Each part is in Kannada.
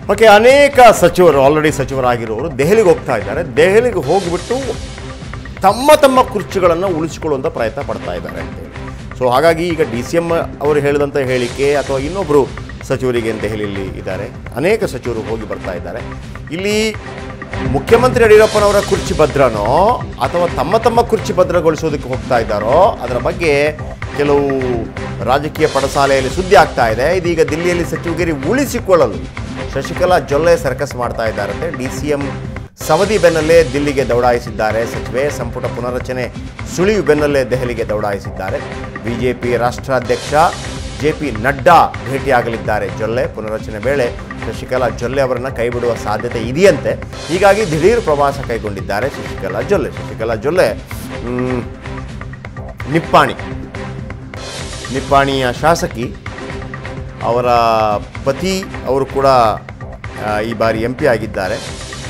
ಓಕೆ ಅನೇಕ ಸಚಿವರು ಆಲ್ರೆಡಿ ಸಚಿವರಾಗಿರೋರು ದೆಹಲಿಗೆ ಹೋಗ್ತಾ ಇದ್ದಾರೆ ದೆಹಲಿಗೆ ಹೋಗಿಬಿಟ್ಟು ತಮ್ಮ ತಮ್ಮ ಕುರ್ಚಿಗಳನ್ನು ಉಳಿಸಿಕೊಳ್ಳುವಂಥ ಪ್ರಯತ್ನ ಪಡ್ತಾ ಇದ್ದಾರೆ ಅಂತೇಳಿ ಸೊ ಹಾಗಾಗಿ ಈಗ ಡಿ ಸಿ ಎಮ್ ಅವರು ಹೇಳಿದಂಥ ಹೇಳಿಕೆ ಅಥವಾ ಇನ್ನೊಬ್ಬರು ಸಚಿವರಿಗೆ ದೆಹಲಿಯಲ್ಲಿ ಇದ್ದಾರೆ ಅನೇಕ ಸಚಿವರು ಹೋಗಿ ಬರ್ತಾ ಇದ್ದಾರೆ ಇಲ್ಲಿ ಮುಖ್ಯಮಂತ್ರಿ ಯಡಿಯೂರಪ್ಪನವರ ಕುರ್ಚಿ ಭದ್ರನೋ ಅಥವಾ ತಮ್ಮ ತಮ್ಮ ಕುರ್ಚಿ ಭದ್ರಗೊಳಿಸೋದಕ್ಕೆ ಹೋಗ್ತಾ ಇದ್ದಾರೋ ಅದರ ಬಗ್ಗೆ ಕೆಲವು ರಾಜಕೀಯ ಪಡಸಾಲೆಯಲ್ಲಿ ಸುದ್ದಿ ಆಗ್ತಾ ಇದೆ ಇದೀಗ ದಿಲ್ಲಿಯಲ್ಲಿ ಸಚಿವಗಿರಿ ಉಳಿಸಿಕೊಳ್ಳಲು ಶಶಿಕಲಾ ಜೊಲ್ಲೆ ಸರ್ಕಸ್ ಮಾಡ್ತಾ ಇದ್ದಾರಂತೆ ಡಿ ಸಿ ಎಂ ಸವದಿ ಬೆನ್ನಲ್ಲೇ ದಿಲ್ಲಿಗೆ ದೌಡಾಯಿಸಿದ್ದಾರೆ ಸಚಿವೆ ಸಂಪುಟ ಪುನರಚನೆ ಸುಳಿವು ಬೆನ್ನಲ್ಲೇ ದೆಹಲಿಗೆ ದೌಡಾಯಿಸಿದ್ದಾರೆ ಬಿಜೆಪಿ ರಾಷ್ಟ್ರಾಧ್ಯಕ್ಷ ಜೆ ಪಿ ನಡ್ಡಾ ಭೇಟಿಯಾಗಲಿದ್ದಾರೆ ಜೊಲ್ಲೆ ಪುನರಚನೆ ವೇಳೆ ಶಶಿಕಲಾ ಜೊಲ್ಲೆ ಅವರನ್ನು ಕೈಬಿಡುವ ಸಾಧ್ಯತೆ ಇದೆಯಂತೆ ಹೀಗಾಗಿ ದಿಢೀರ್ ಪ್ರವಾಸ ಕೈಗೊಂಡಿದ್ದಾರೆ ಶಶಿಕಲಾ ಜೊಲ್ಲೆ ಶಶಿಕಲಾ ಜೊಲ್ಲೆ ಮ್, ನಿಪ್ಪಾಣಿ ನಿಪ್ಪಾಣಿಯ ಶಾಸಕಿ ಅವರ ಪತಿ ಅವರು ಕೂಡ ಆ, ಈ ಬಾರಿ ಎಂ ಪಿ ಆಗಿದ್ದಾರೆ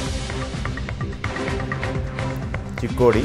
ಚಿಕ್ಕೋಡಿ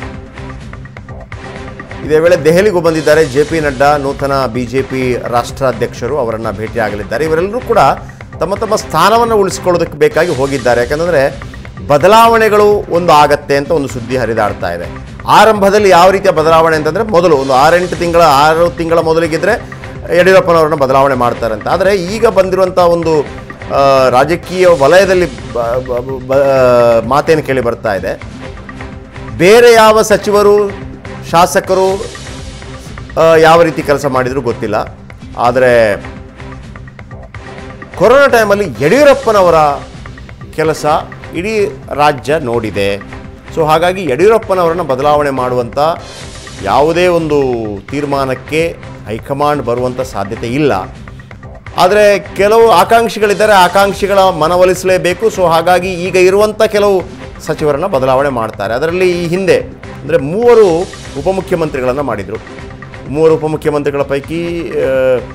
ಇದೇ ವೇಳೆ ದೆಹಲಿಗೂ ಬಂದಿದ್ದಾರೆ ಜೆ ಪಿ ನಡ್ಡಾ ನೂತನ ಬಿಜೆಪಿ ರಾಷ್ಟ್ರಾಧ್ಯಕ್ಷರು ಅವರನ್ನು ಭೇಟಿಯಾಗಲಿದ್ದಾರೆ ಇವರೆಲ್ಲರೂ ಕೂಡ ತಮ್ಮ ತಮ್ಮ ಸ್ಥಾನವನ್ನು ಉಳಿಸಿಕೊಳ್ಳೋದಕ್ಕೆ ಬೇಕಾಗಿ ಹೋಗಿದ್ದಾರೆ ಯಾಕಂದರೆ ಬದಲಾವಣೆಗಳು ಒಂದು ಆಗತ್ತೆ ಅಂತ ಒಂದು ಸುದ್ದಿ ಹರಿದಾಡ್ತಾ ಇದೆ ಆರಂಭದಲ್ಲಿ ಯಾವ ರೀತಿಯ ಬದಲಾವಣೆ ಅಂತಂದರೆ ಮೊದಲು ಒಂದು ಆರೆಂಟು ತಿಂಗಳ ಆರು ತಿಂಗಳ ಮೊದಲಿಗಿದ್ರೆ ಯಡಿಯೂರಪ್ಪನವರನ್ನ ಬದಲಾವಣೆ ಮಾಡ್ತಾರಂತ ಆದರೆ ಈಗ ಬಂದಿರುವಂಥ ಒಂದು ಆ, ರಾಜಕೀಯ ವಲಯದಲ್ಲಿ ಬ- ಬ- ಬ- ಮಾತೇನು ಕೇಳಿ ಬರ್ತಾ ಇದೆ ಬೇರೆ ಯಾವ ಸಚಿವರು ಶಾಸಕರು ಆ, ಯಾವ ರೀತಿ ಕೆಲಸ ಮಾಡಿದರೂ ಗೊತ್ತಿಲ್ಲ ಆದರೆ ಕೊರೋನಾ ಟೈಮಲ್ಲಿ ಯಡಿಯೂರಪ್ಪನವರ ಕೆಲಸ ಇಡೀ ರಾಜ್ಯ ನೋಡಿದೆ ಸೊ ಹಾಗಾಗಿ ಯಡಿಯೂರಪ್ಪನವರನ್ನು ಬದಲಾವಣೆ ಮಾಡುವಂಥ ಯಾವುದೇ ಒಂದು ತೀರ್ಮಾನಕ್ಕೆ ಹೈಕಮಾಂಡ್ ಬರುವಂಥ ಸಾಧ್ಯತೆ ಇಲ್ಲ ಆದರೆ ಕೆಲವು ಆಕಾಂಕ್ಷಿಗಳಿದ್ದಾರೆ ಆಕಾಂಕ್ಷಿಗಳ ಮನವೊಲಿಸಲೇಬೇಕು ಸೊ ಹಾಗಾಗಿ ಈಗ ಇರುವಂಥ ಕೆಲವು ಸಚಿವರನ್ನು ಬದಲಾವಣೆ ಮಾಡ್ತಾರೆ ಅದರಲ್ಲಿ ಈ ಹಿಂದೆ ಅಂದರೆ ಮೂವರು ಉಪಮುಖ್ಯಮಂತ್ರಿಗಳನ್ನು ಮಾಡಿದರು ಮೂವರು ಉಪಮುಖ್ಯಮಂತ್ರಿಗಳ ಪೈಕಿ ಆ,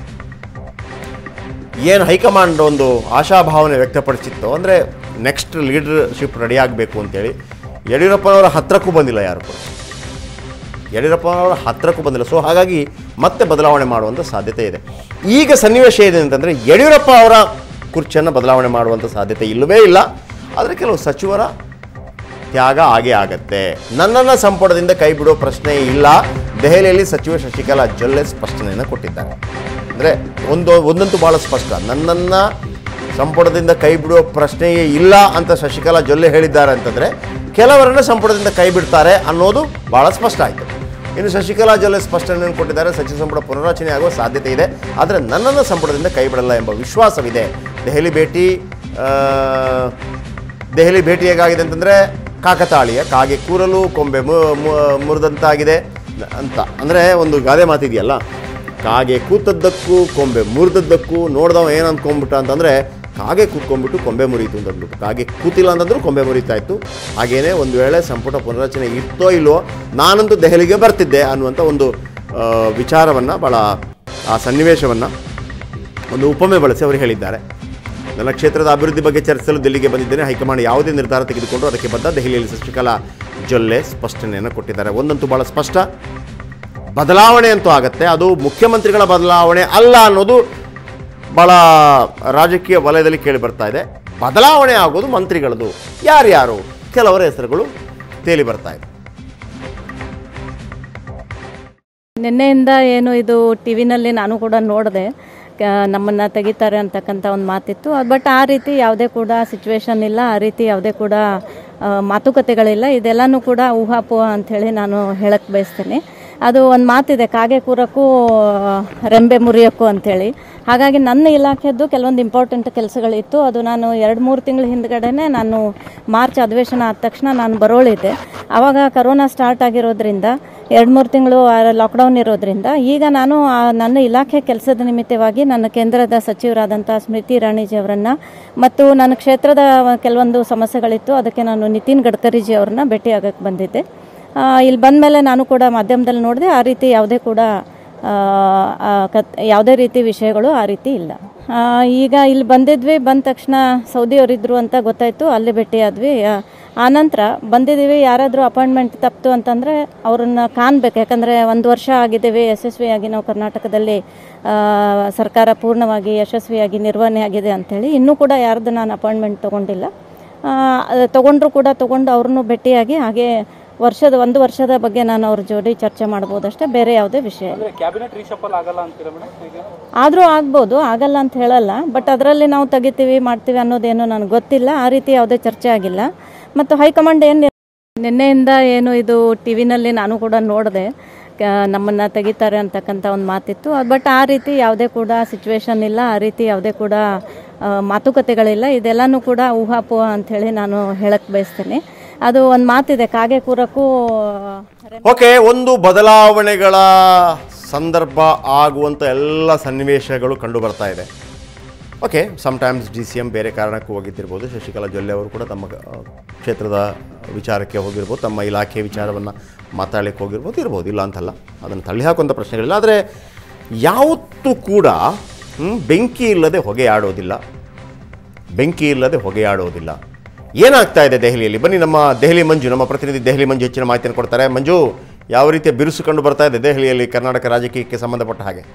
ಏನು ಹೈಕಮಾಂಡ್ ಒಂದು ಆಶಾಭಾವನೆ ವ್ಯಕ್ತಪಡಿಸಿತ್ತು ಅಂದರೆ ನೆಕ್ಸ್ಟ್ ಲೀಡರ್ಶಿಪ್ ರೆಡಿ ಆಗಬೇಕು ಅಂತೇಳಿ ಯಡಿಯೂರಪ್ಪನವರ ಹತ್ರಕ್ಕೂ ಬಂದಿಲ್ಲ ಯಾರು ಕೂಡ ಯಡಿಯೂರಪ್ಪನವರ ಹತ್ರಕ್ಕೂ ಬಂದಿಲ್ಲ ಸೊ ಹಾಗಾಗಿ ಮತ್ತೆ ಬದಲಾವಣೆ ಮಾಡುವಂಥ ಸಾಧ್ಯತೆ ಇದೆ ಈಗ ಸನ್ನಿವೇಶ ಏನಿದೆ ಅಂತಂದರೆ ಯಡಿಯೂರಪ್ಪ ಅವರ ಕುರ್ಚಿಯನ್ನು ಬದಲಾವಣೆ ಮಾಡುವಂಥ ಸಾಧ್ಯತೆ ಇಲ್ಲವೇ ಇಲ್ಲ ಆದರೆ ಕೆಲವು ಸಚಿವರ ತ್ಯಾಗ ಆಗೇ ಆಗತ್ತೆ ನನ್ನನ್ನು ಸಂಪುಟದಿಂದ ಕೈ ಬಿಡೋ ಪ್ರಶ್ನೆ ಇಲ್ಲ ದೆಹಲಿಯಲ್ಲಿ ಸಚಿವ ಶಶಿಕಲಾ ಜೊಲ್ಲೆ ಸ್ಪಷ್ಟನೆಯನ್ನು ಕೊಟ್ಟಿದ್ದಾರೆ ಅಂದರೆ ಒಂದು ಒಂದಂತೂ ಭಾಳ ಸ್ಪಷ್ಟ ನನ್ನನ್ನು ಸಂಪುಟದಿಂದ ಕೈ ಬಿಡುವ ಪ್ರಶ್ನೆಯೇ ಇಲ್ಲ ಅಂತ ಶಶಿಕಲಾ ಜೊಲ್ಲೆ ಹೇಳಿದ್ದಾರೆ ಅಂತಂದರೆ ಕೆಲವರನ್ನ ಸಂಪುಟದಿಂದ ಕೈ ಬಿಡ್ತಾರೆ ಅನ್ನೋದು ಭಾಳ ಸ್ಪಷ್ಟ ಆಯಿತು ಇನ್ನು ಶಶಿಕಲಾ ಜೊಲ್ಲೆ ಸ್ಪಷ್ಟನೆಯನ್ನು ಕೊಟ್ಟಿದ್ದಾರೆ ಸಚಿವ ಸಂಪುಟ ಪುನರಚನೆ ಆಗುವ ಸಾಧ್ಯತೆ ಇದೆ ಆದರೆ ನನ್ನನ್ನು ಸಂಪುಟದಿಂದ ಕೈ ಬಿಡಲ್ಲ ಎಂಬ ವಿಶ್ವಾಸವಿದೆ ದೆಹಲಿ ಭೇಟಿ ಆ, ದೆಹಲಿ ಭೇಟಿ ಹೇಗಾಗಿದೆ ಅಂತಂದರೆ ಕಾಕತಾಳೀಯ ಕಾಗೆ ಕೂರಲು ಕೊಂಬೆ ಮು- ಮು- ಮುರಿದಂತಾಗಿದೆ ಅಂತ ಅಂದರೆ ಒಂದು ಗಾದೆ ಮಾತಿದೆಯಲ್ಲ ಕಾಗೆ ಕೂತದ್ದಕ್ಕೂ ಕೊಂಬೆ ಮುರಿದದ್ದಕ್ಕೂ ನೋಡ್ದವ ಏನು ಅಂದ್ಕೊಂಬಿಟ್ಟ ಅಂತಂದರೆ ಕಾಗೆ ಕೂತ್ಕೊಂಡ್ಬಿಟ್ಟು ಕೊಂಬೆ ಮುರಿಯಿತು ಅಂತ ಅಂದ್ಬಿಟ್ಟು ಕಾಗೆ ಕೂತಿಲ್ಲ ಅಂತಂದ್ರೂ ಕೊಂಬೆ ಮುರಿತಾ ಇತ್ತು ಹಾಗೇನೆ ಒಂದು ವೇಳೆ ಸಂಪುಟ ಪುನರಚನೆ ಇತ್ತೋ ಇಲ್ವೋ ನಾನಂತೂ ದೆಹಲಿಗೆ ಬರ್ತಿದ್ದೆ ಅನ್ನುವಂಥ ಒಂದು ವಿಚಾರವನ್ನು ಭಾಳ ಆ ಸನ್ನಿವೇಶವನ್ನು ಒಂದು ಉಪಮೆ ಬಳಸಿ ಅವರು ಹೇಳಿದ್ದಾರೆ ನನ್ನ ಕ್ಷೇತ್ರದ ಅಭಿವೃದ್ಧಿ ಬಗ್ಗೆ ಚರ್ಚಿಸಲು ದಿಲ್ಲಿಗೆ ಬಂದಿದ್ದೇನೆ ಹೈಕಮಾಂಡ್ ಯಾವುದೇ ನಿರ್ಧಾರ ತೆಗೆದುಕೊಂಡು ಅದಕ್ಕೆ ಬದ್ಧ ದೆಹಲಿಯಲ್ಲಿ ಶಶಿಕಲಾ ಜೊಲ್ಲೆ ಸ್ಪಷ್ಟನೆಯನ್ನು ಕೊಟ್ಟಿದ್ದಾರೆ ಒಂದಂತೂ ಭಾಳ ಸ್ಪಷ್ಟ ಬದಲಾವಣೆ ಅಂತೂ ಆಗತ್ತೆ ಅದು ಮುಖ್ಯಮಂತ್ರಿಗಳ ಬದಲಾವಣೆ ಅಲ್ಲ ಅನ್ನೋದು ಭಾಳ ರಾಜಕೀಯ ವಲಯದಲ್ಲಿ ಕೇಳಿ ಬರ್ತಾ ಇದೆ ಬದಲಾವಣೆ ಆಗೋದು ಮಂತ್ರಿಗಳದು ಯಾರ್ಯಾರು ಕೆಲವರ ಹೆಸರುಗಳು ತೇಲಿ ಬರ್ತಾ ಇದೆ ನಿನ್ನೆಯಿಂದ ಏನು ಇದು ಟಿ ವಿನಲ್ಲಿ ನಾನು ಕೂಡ ನೋಡಿದೆ ನಮ್ಮನ್ನು ತೆಗಿತಾರೆ ಅಂತಕ್ಕಂಥ ಒಂದು ಮಾತಿತ್ತು ಬಟ್ ಆ ರೀತಿ ಯಾವುದೇ ಕೂಡ ಸಿಚುವೇಶನ್ ಇಲ್ಲ ಆ ರೀತಿ ಯಾವುದೇ ಕೂಡ ಆ, ಮಾತುಕತೆಗಳಿಲ್ಲ ಇದೆಲ್ಲನೂ ಕೂಡ ಊಹಾಪೋಹ ಅಂಥೇಳಿ ನಾನು ಹೇಳಕ್ಕೆ ಬಯಸ್ತೇನೆ ಅದು ಒಂದು ಮಾತಿದೆ ಕಾಗೆ ಕೂರಕ್ಕೂ ಆ, ರೆಂಬೆ ಮುರಿಯೋಕ್ಕೂ ಅಂಥೇಳಿ ಹಾಗಾಗಿ ನನ್ನ ಇಲಾಖೆದ್ದು ಕೆಲವೊಂದು ಇಂಪಾರ್ಟೆಂಟ್ ಕೆಲಸಗಳಿತ್ತು ಅದು ನಾನು ಎರಡು ಮೂರು ತಿಂಗಳ ಹಿಂದ್ಗಡೆನೆ ನಾನು ಮಾರ್ಚ್ ಅಧಿವೇಶನ ಆದ ತಕ್ಷಣ ನಾನು ಬರೋಳಿದ್ದೆ ಆವಾಗ ಕರೋನಾ ಸ್ಟಾರ್ಟ್ ಆಗಿರೋದ್ರಿಂದ ಎರಡು ಮೂರು ತಿಂಗಳು ಲಾಕ್ಡೌನ್ ಇರೋದ್ರಿಂದ ಈಗ ನಾನು ಆ ನನ್ನ ಇಲಾಖೆ ಕೆಲಸದ ನಿಮಿತ್ತವಾಗಿ ನನ್ನ ಕೇಂದ್ರದ ಸಚಿವರಾದಂಥ ಸ್ಮೃತಿ ಇರಾಣಿಜಿ ಅವರನ್ನು ಮತ್ತು ನನ್ನ ಕ್ಷೇತ್ರದ ಕೆಲವೊಂದು ಸಮಸ್ಯೆಗಳಿತ್ತು ಅದಕ್ಕೆ ನಾನು ನಿತಿನ್ ಗಡ್ಕರಿಜಿ ಅವ್ರನ್ನ ಭೇಟಿಯಾಗಕ್ಕೆ ಬಂದಿದ್ದೆ ಆ, ಇಲ್ಲಿ ಬಂದ ಮೇಲೆ ನಾನು ಕೂಡ ಮಾಧ್ಯಮದಲ್ಲಿ ನೋಡಿದೆ ಆ ರೀತಿ ಯಾವುದೇ ಕೂಡ ಆ, ಆ, ಕತ್ ಯಾವುದೇ ರೀತಿ ವಿಷಯಗಳು ಆ ರೀತಿ ಇಲ್ಲ ಆ, ಈಗ ಇಲ್ಲಿ ಬಂದಿದ್ವಿ ಬಂದ ತಕ್ಷಣ ಸೌದಿಯವರಿದ್ರು ಅಂತ ಗೊತ್ತಾಯಿತು ಅಲ್ಲಿ ಭೇಟಿಯಾದ್ವಿ ಆ, ಆನಂತರ ಬಂದಿದ್ದೀವಿ ಯಾರಾದರೂ ಅಪಾಯಿಂಟ್ಮೆಂಟ್ ತಪ್ಪಿತು ಅಂತಂದರೆ ಅವ್ರನ್ನ ಕಾಣಬೇಕು ಯಾಕಂದರೆ ಒಂದು ವರ್ಷ ಆಗಿದ್ದೀವಿ ಯಶಸ್ವಿಯಾಗಿ ನಾವು ಕರ್ನಾಟಕದಲ್ಲಿ ಆ, ಸರ್ಕಾರ ಪೂರ್ಣವಾಗಿ ಯಶಸ್ವಿಯಾಗಿ ನಿರ್ವಹಣೆ ಆಗಿದೆ ಅಂಥೇಳಿ ಇನ್ನೂ ಕೂಡ ಯಾರ್ದು ನಾನು ಅಪಾಯಿಂಟ್ಮೆಂಟ್ ತೊಗೊಂಡಿಲ್ಲ ತೊಗೊಂಡ್ರು ಕೂಡ ತೊಗೊಂಡು ಅವ್ರನ್ನೂ ಭೇಟಿಯಾಗಿ ಹಾಗೆ ವರ್ಷದ ಒಂದು ವರ್ಷದ ಬಗ್ಗೆ ನಾನು ಅವ್ರ ಜೋಡಿ ಚರ್ಚೆ ಮಾಡ್ಬೋದಷ್ಟೇ ಬೇರೆ ಯಾವುದೇ ವಿಷಯ ಇಲ್ಲ ಕ್ಯಾಬಿನೆಟ್ ರೀಶಫಲ್ ಆಗಲ್ಲ ಅಂತೀರಾ ಮೇಡಮ್ ಈಗ ಆದರೂ ಆಗ್ಬೋದು ಆಗಲ್ಲ ಅಂತ ಹೇಳಲ್ಲ ಬಟ್ ಅದರಲ್ಲಿ ನಾವು ತೆಗಿತೀವಿ ಮಾಡ್ತೀವಿ ಅನ್ನೋದೇನು ನನಗೆ ಗೊತ್ತಿಲ್ಲ ಆ ರೀತಿ ಯಾವುದೇ ಚರ್ಚೆ ಆಗಿಲ್ಲ ಮತ್ತು ಹೈಕಮಾಂಡ್ ಏನು ನಿನ್ನೆಯಿಂದ ಏನು ಇದು ಟಿ ವಿನಲ್ಲಿ ನಾನು ಕೂಡ ನೋಡಿದೆ ನಮ್ಮನ್ನು ತೆಗಿತಾರೆ ಅಂತಕ್ಕಂಥ ಒಂದು ಮಾತಿತ್ತು ಬಟ್ ಆ ರೀತಿ ಯಾವುದೇ ಕೂಡ ಸಿಚುವೇಶನ್ ಇಲ್ಲ ಆ ರೀತಿ ಯಾವುದೇ ಕೂಡ ಆ, ಮಾತುಕತೆಗಳಿಲ್ಲ ಇದೆಲ್ಲನೂ ಕೂಡ ಊಹಾಪೋಹ ಅಂಥೇಳಿ ನಾನು ಹೇಳಕ್ಕೆ ಬಯಸ್ತೇನೆ ಅದು ಒಂದು ಮಾತಿದೆ ಕಾಗೆ ಕೂರಕ್ಕೂ ಓಕೆ ಒಂದು ಬದಲಾವಣೆಗಳ ಸಂದರ್ಭ ಆಗುವಂಥ ಎಲ್ಲ ಸನ್ನಿವೇಶಗಳು ಕಂಡು ಬರ್ತಾ ಇದೆ okay sometimes D C M ಬೇರೆ ಕಾರಣಕ್ಕೂ ಹೋಗಿದ್ದಿರ್ಬೋದು ಶಶಿಕಲಾ ಜೊಲ್ಲೆ ಅವರು ಕೂಡ ತಮ್ಮ ಆ, ಕ್ಷೇತ್ರದ ವಿಚಾರಕ್ಕೆ ಹೋಗಿರ್ಬೋದು ತಮ್ಮ ಇಲಾಖೆ ವಿಚಾರವನ್ನು ಮಾತಾಡಲಿಕ್ಕೆ ಹೋಗಿರ್ಬೋದು ಇರ್ಬೋದು ಇಲ್ಲ ಅಂತಲ್ಲ ಅದನ್ನು ತಳ್ಳಿ ಹಾಕುವಂಥ ಪ್ರಶ್ನೆಗಳಿಲ್ಲ ಆದರೆ ಯಾವತ್ತೂ ಕೂಡ ಹ್ಮ್, ಬೆಂಕಿ ಇಲ್ಲದೆ ಹೊಗೆ ಆಡೋದಿಲ್ಲ ಬೆಂಕಿ ಇಲ್ಲದೆ ಹೊಗೆಯಾಡೋದಿಲ್ಲ ಏನಾಗ್ತಾ ಇದೆ ದೆಹಲಿಯಲ್ಲಿ ಬನ್ನಿ ನಮ್ಮ ದೆಹಲಿ ಮಂಜು ನಮ್ಮ ಪ್ರತಿನಿಧಿ ದೆಹಲಿ ಮಂಜು ಹೆಚ್ಚಿನ ಮಾಹಿತಿಯನ್ನು ಕೊಡ್ತಾರೆ ಮಂಜು ಯಾವ ರೀತಿಯ ಬಿರುಸು ಕಂಡು ಬರ್ತಾ ಇದೆ ದೆಹಲಿಯಲ್ಲಿ ಕರ್ನಾಟಕ ರಾಜಕೀಯಕ್ಕೆ ಸಂಬಂಧಪಟ್ಟ ಹಾಗೆ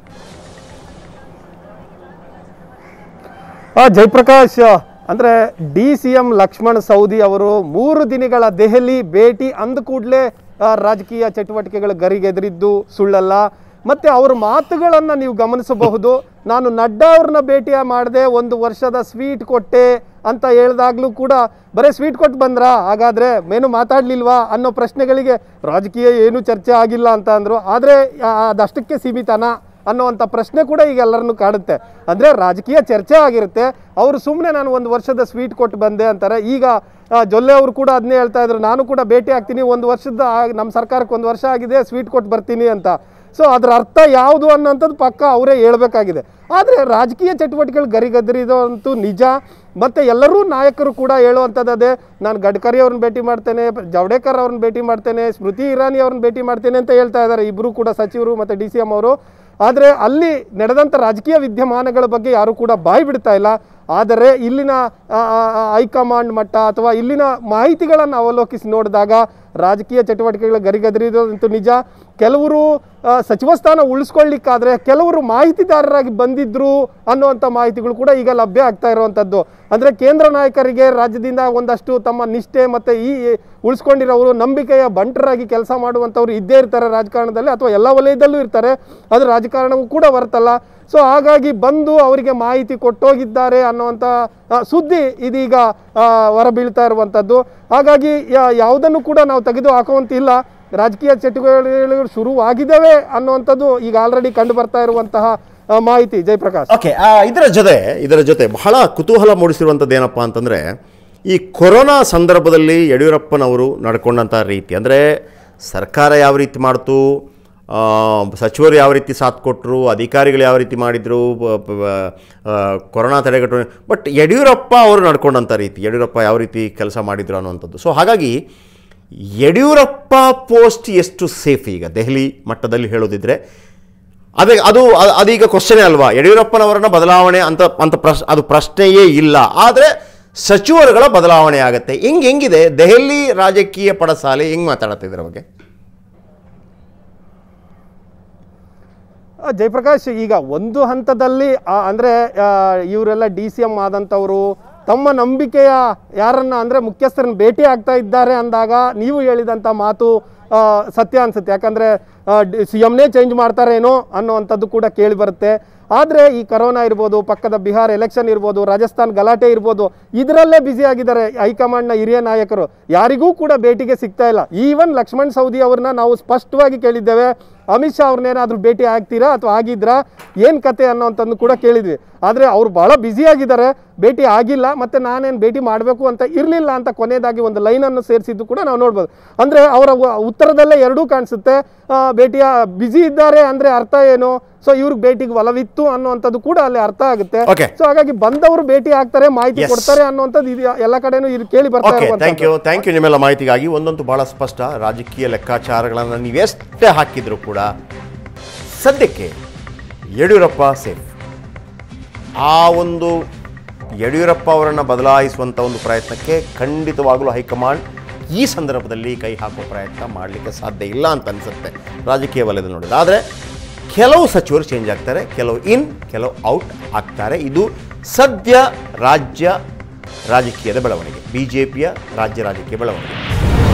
ಆ, ಜಯಪ್ರಕಾಶ್ ಅಂದ್ರೆ D C M Laxman Savadi ಅವರು ಮೂರು ದಿನಗಳ ದೆಹಲಿ ಭೇಟಿ ಅಂದ ಕೂಡಲೇ ರಾಜಕೀಯ ಚಟುವಟಿಕೆಗಳು ಗರಿಗೆದರಿದ್ದು ಸುಳ್ಳಲ್ಲ ಮತ್ತೆ ಅವ್ರ ಮಾತುಗಳನ್ನ ನೀವು ಗಮನಿಸಬಹುದು ನಾನು ನಡ್ಡಾ ಅವ್ರನ್ನ ಭೇಟಿ ಮಾಡಿದೆ ಒಂದು ವರ್ಷದ ಸ್ವೀಟ್ ಕೊಟ್ಟೆ ಅಂತ ಹೇಳ್ದಾಗ್ಲೂ ಕೂಡ ಬರೀ ಸ್ವೀಟ್ ಕೊಟ್ಟು ಬಂದ್ರಾ ಹಾಗಾದ್ರೆ ಮೇನು ಮಾತಾಡ್ಲಿಲ್ವಾ ಅನ್ನೋ ಪ್ರಶ್ನೆಗಳಿಗೆ ರಾಜಕೀಯ ಏನು ಚರ್ಚೆ ಆಗಿಲ್ಲ ಅಂತ ಅಂದ್ರು ಆದ್ರೆ ಆ, ಅದಷ್ಟಕ್ಕೆ ಸೀಮಿತನಾ ಅನ್ನುವಂಥ ಪ್ರಶ್ನೆ ಕೂಡ ಈಗ ಎಲ್ಲರನ್ನು ಕಾಡುತ್ತೆ ಅಂದರೆ ರಾಜಕೀಯ ಚರ್ಚೆ ಆಗಿರುತ್ತೆ ಅವರು ಸುಮ್ಮನೆ ನಾನು ಒಂದು ವರ್ಷದ ಸ್ವೀಟ್ ಕೊಟ್ಟು ಬಂದೆ ಅಂತಾರೆ ಈಗ ಆ, ಜೊಲ್ಲೆ ಅವರು ಕೂಡ ಅದನ್ನೇ ಹೇಳ್ತಾ ಇದ್ರು ನಾನು ಕೂಡ ಭೇಟಿ ಆಗ್ತೀನಿ ಒಂದು ವರ್ಷದ ಆ- ನಮ್ಮ ಸರ್ಕಾರಕ್ಕೆ ಒಂದು ವರ್ಷ ಆಗಿದೆ ಸ್ವೀಟ್ ಕೊಟ್ಟು ಬರ್ತೀನಿ ಅಂತ ಸೊ ಅದರ ಅರ್ಥ ಯಾವುದು ಅನ್ನೋಂಥದ್ದು ಪಕ್ಕ ಅವರೇ ಹೇಳ್ಬೇಕಾಗಿದೆ ಆದರೆ ರಾಜಕೀಯ ಚಟುವಟಿಕೆಗಳು ಗರಿಗದರಿದಂತೂ ನಿಜ ಮತ್ತು ಎಲ್ಲರೂ ನಾಯಕರು ಕೂಡ ಹೇಳುವಂಥದ್ದು ಅದೇ ನಾನು ಗಡ್ಕರಿ ಅವ್ರನ್ನ ಭೇಟಿ ಮಾಡ್ತೇನೆ ಜಾವಡೇಕರ್ ಅವ್ರನ್ನ ಭೇಟಿ ಮಾಡ್ತೇನೆ ಸ್ಮೃತಿ ಇರಾನಿ ಅವ್ರನ್ನ ಭೇಟಿ ಮಾಡ್ತೇನೆ ಅಂತ ಹೇಳ್ತಾ ಇದ್ದಾರೆ ಇಬ್ಬರು ಕೂಡ ಸಚಿವರು ಮತ್ತು ಡಿ ಸಿ ಎಂ ಅವರು ಆದರೆ ಅಲ್ಲಿ ನಡೆದಂಥ ರಾಜಕೀಯ ವಿದ್ಯಮಾನಗಳ ಬಗ್ಗೆ ಯಾರು ಕೂಡ ಬಾಯಿ ಬಿಡ್ತಾ ಇಲ್ಲ ಆದರೆ ಇಲ್ಲಿನ ಆ, ಆ, ಆ, ಹೈಕಮಾಂಡ್ ಮಟ್ಟ ಅಥವಾ ಇಲ್ಲಿನ ಮಾಹಿತಿಗಳನ್ನು ಅವಲೋಕಿಸಿ ನೋಡಿದಾಗ ರಾಜಕೀಯ ಚಟುವಟಿಕೆಗಳ ಗರಿಗದರಿದಂತೂ ನಿಜ ಕೆಲವರು ಆ, ಸಚಿವ ಸ್ಥಾನ ಉಳಿಸ್ಕೊಳ್ಳಿಕ್ಕಾದ್ರೆ ಕೆಲವರು ಮಾಹಿತಿದಾರರಾಗಿ ಬಂದಿದ್ರು ಅನ್ನುವಂಥ ಮಾಹಿತಿಗಳು ಕೂಡ ಈಗ ಲಭ್ಯ ಆಗ್ತಾ ಇರುವಂಥದ್ದು ಅಂದರೆ ಕೇಂದ್ರ ನಾಯಕರಿಗೆ ರಾಜ್ಯದಿಂದ ಒಂದಷ್ಟು ತಮ್ಮ ನಿಷ್ಠೆ ಮತ್ತು ಈ ಉಳಿಸ್ಕೊಂಡಿರೋರು ನಂಬಿಕೆಯ ಬಂಟರಾಗಿ ಕೆಲಸ ಮಾಡುವಂಥವ್ರು ಇದ್ದೇ ಇರ್ತಾರೆ ರಾಜಕಾರಣದಲ್ಲಿ ಅಥವಾ ಎಲ್ಲ ವಲಯದಲ್ಲೂ ಇರ್ತಾರೆ ಅದು ರಾಜಕಾರಣವೂ ಕೂಡ ಬರ್ತಲ್ಲ ಸೊ ಹಾಗಾಗಿ ಬಂದು ಅವರಿಗೆ ಮಾಹಿತಿ ಕೊಟ್ಟೋಗಿದ್ದಾರೆ ಅನ್ನುವಂಥ ಆ, ಸುದ್ದಿ ಇದೀಗ ಆ, ಹೊರಬೀಳ್ತಾ ಇರುವಂಥದ್ದು ಹಾಗಾಗಿ ಯಾ- ಯಾವುದನ್ನು ಕೂಡ ನಾವು ತೆಗೆದು ಹಾಕುವಂತಿಲ್ಲ ರಾಜಕೀಯ ಚಟುವಟಿಕೆಗಳು ಶುರುವಾಗಿದ್ದಾವೆ ಅನ್ನುವಂಥದ್ದು ಈಗ ಆಲ್ರೆಡಿ ಕಂಡು ಬರ್ತಾ ಇರುವಂತಹ ಆ, ಮಾಹಿತಿ ಜಯಪ್ರಕಾಶ್ ಓಕೆ ಇದರ ಜೊತೆ ಇದರ ಜೊತೆ ಬಹಳ ಕುತೂಹಲ ಮೂಡಿಸಿರುವಂಥದ್ದು ಏನಪ್ಪ ಅಂತಂದರೆ ಈ ಕೊರೋನಾ ಸಂದರ್ಭದಲ್ಲಿ ಯಡಿಯೂರಪ್ಪನವರು ನಡ್ಕೊಂಡಂಥ ರೀತಿ ಅಂದರೆ ಸರ್ಕಾರ ಯಾವ ರೀತಿ ಮಾಡ್ತು ಆ, ಸಚಿವರು ಯಾವ ರೀತಿ ಸಾಥ್ ಕೊಟ್ಟರು ಅಧಿಕಾರಿಗಳು ಯಾವ ರೀತಿ ಮಾಡಿದರು ಕೊರೋನಾ ತಡೆಗಟ್ಟು ಬಟ್ ಯಡಿಯೂರಪ್ಪ ಅವರು ನಡ್ಕೊಂಡಂಥ ರೀತಿ ಯಡಿಯೂರಪ್ಪ ಯಾವ ರೀತಿ ಕೆಲಸ ಮಾಡಿದ್ರು ಅನ್ನುವಂಥದ್ದು ಸೊ ಹಾಗಾಗಿ ಯಡಿಯೂರಪ್ಪ ಪೋಸ್ಟ್ ಎಷ್ಟು ಸೇಫ್ ಈಗ ದೆಹಲಿ ಮಟ್ಟದಲ್ಲಿ ಹೇಳೋದಿದ್ರೆ ಅದೇ ಅದು ಅ- ಅದೀಗ ಕ್ವಶನೇ ಅಲ್ವಾ ಯಡಿಯೂರಪ್ಪನವರನ್ನ ಬದಲಾವಣೆ ಅಂತ ಅಂತ ಪ್ರಶ್ ಅದು ಪ್ರಶ್ನೆಯೇ ಇಲ್ಲ ಆದರೆ ಸಚಿವರುಗಳ ಬದಲಾವಣೆ ಆಗುತ್ತೆ ಹೆಂಗೆ ಹೆಂಗಿದೆ ದೆಹಲಿ ರಾಜಕೀಯ ಪಡಸಾಲೆ ಹೆಂಗೆ ಮಾತಾಡತ್ತೆ ಇದರ ಬಗ್ಗೆ ಆ, ಜಯಪ್ರಕಾಶ್ ಈಗ ಒಂದು ಹಂತದಲ್ಲಿ ಆ, ಅಂದ್ರೆ ಆ, ಇವರೆಲ್ಲ ಡಿ ಸಿ ಎಂ ಆದಂಥವರು ತಮ್ಮ ನಂಬಿಕೆಯ ಯಾರನ್ನ ಅಂದ್ರೆ ಮುಖ್ಯಸ್ಥರನ್ನ ಭೇಟಿ ಆಗ್ತಾ ಇದ್ದಾರೆ ಅಂದಾಗ ನೀವು ಹೇಳಿದಂಥ ಮಾತು ಆ, ಸತ್ಯ ಅನ್ಸುತ್ತೆ ಯಾಕಂದ್ರೆ ಸಿ ಎಮ್ನೇ ಚೇಂಜ್ ಮಾಡ್ತಾರೇನೋ ಅನ್ನೋವಂಥದ್ದು ಕೂಡ ಕೇಳಿ ಬರುತ್ತೆ ಆದರೆ ಈ ಕರೋನಾ ಇರ್ಬೋದು ಪಕ್ಕದ ಬಿಹಾರ್ ಎಲೆಕ್ಷನ್ ಇರ್ಬೋದು ರಾಜಸ್ಥಾನ್ ಗಲಾಟೆ ಇರ್ಬೋದು ಇದರಲ್ಲೇ ಬ್ಯುಸಿ ಆಗಿದ್ದಾರೆ ಹೈಕಮಾಂಡ್ನ ಹಿರಿಯ ನಾಯಕರು ಯಾರಿಗೂ ಕೂಡ ಭೇಟಿಗೆ ಸಿಗ್ತಾ ಇಲ್ಲ ಈವನ್ ಲಕ್ಷ್ಮಣ್ ಸೌದಿ ಅವ್ರನ್ನ ನಾವು ಸ್ಪಷ್ಟವಾಗಿ ಕೇಳಿದ್ದೇವೆ ಅಮಿತ್ ಶಾ ಅವ್ರನ್ನೇನಾದ್ರೂ ಭೇಟಿ ಆಗ್ತೀರಾ ಅಥವಾ ಆಗಿದ್ರಾ ಏನು ಕತೆ ಅನ್ನೋಂಥದ್ದು ಕೂಡ ಕೇಳಿದ್ವಿ ಆದರೆ ಅವ್ರು ಭಾಳ ಬ್ಯುಸಿ ಆಗಿದ್ದಾರೆ ಭೇಟಿ ಆಗಿಲ್ಲ ಮತ್ತು ನಾನೇನು ಭೇಟಿ ಮಾಡಬೇಕು ಅಂತ ಇರಲಿಲ್ಲ ಅಂತ ಕೊನೆಯದಾಗಿ ಒಂದು ಲೈನನ್ನು ಸೇರಿಸಿದ್ದು ಕೂಡ ನಾವು ನೋಡ್ಬೋದು ಅಂದರೆ ಅವರ ಉ- ಉತ್ತರದಲ್ಲೇ ಎರಡೂ ಕಾಣಿಸುತ್ತೆ ಆ, ಭೇಟಿಯ ಬ್ಯುಸಿ ಇದ್ದಾರೆ ಅಂದರೆ ಅರ್ಥ ಏನು ಸೊ ಇವ್ರಿಗೆ ಭೇಟಿಗೆ ಒಲವಿತ್ತು ಅನ್ನುವಂಥದ್ದು ಕೂಡ ಅಲ್ಲಿ ಅರ್ಥ ಆಗುತ್ತೆ Okay. ಸೊ ಹಾಗಾಗಿ ಬಂದವರು ಭೇಟಿ ಆಗ್ತಾರೆ ಮಾಹಿತಿ Yes. ಕೊಡ್ತಾರೆ ಅನ್ನುವಂಥದ್ದು ಇದು ಎಲ್ಲ ಕಡೆನೂ ಇದು ಕೇಳಿ ಬರ್ತಾ ಓಕೆ ಥ್ಯಾಂಕ್ ಇರುವಂಥದ್ದು ಯು ಥ್ಯಾಂಕ್ ಯು ನಿಮ್ಮೆಲ್ಲ ಮಾಹಿತಿಗಾಗಿ ಒಂದಂತೂ ಭಾಳ ಸ್ಪಷ್ಟ ರಾಜಕೀಯ ಲೆಕ್ಕಾಚಾರಗಳನ್ನು ನೀವೆಷ್ಟೇ ಹಾಕಿದರೂ ಕೂಡ ಸದ್ಯಕ್ಕೆ ಯಡಿಯೂರಪ್ಪ ಸೇಫ್ ಆ ಒಂದು ಯಡಿಯೂರಪ್ಪ ಅವರನ್ನು ಬದಲಾಯಿಸುವಂಥ ಒಂದು ಪ್ರಯತ್ನಕ್ಕೆ ಖಂಡಿತವಾಗಲೂ ಹೈಕಮಾಂಡ್ ಈ ಸಂದರ್ಭದಲ್ಲಿ ಕೈ ಹಾಕುವ ಪ್ರಯತ್ನ ಮಾಡಲಿಕ್ಕೆ ಸಾಧ್ಯ ಇಲ್ಲ ಅಂತ ಅನಿಸುತ್ತೆ ರಾಜಕೀಯ ವಲಯದಲ್ಲಿ ನೋಡಿದ್ರೆ ಆದರೆ ಕೆಲವು ಸಚಿವರು ಚೇಂಜ್ ಆಗ್ತಾರೆ ಕೆಲವು ಇನ್ ಕೆಲವು ಔಟ್ ಆಗ್ತಾರೆ ಇದು ಸದ್ಯ ರಾಜ್ಯ ರಾಜಕೀಯದ ಬೆಳವಣಿಗೆ ಬಿ ಜೆ ಪಿಯ ರಾಜ್ಯ ರಾಜಕೀಯ ಬೆಳವಣಿಗೆ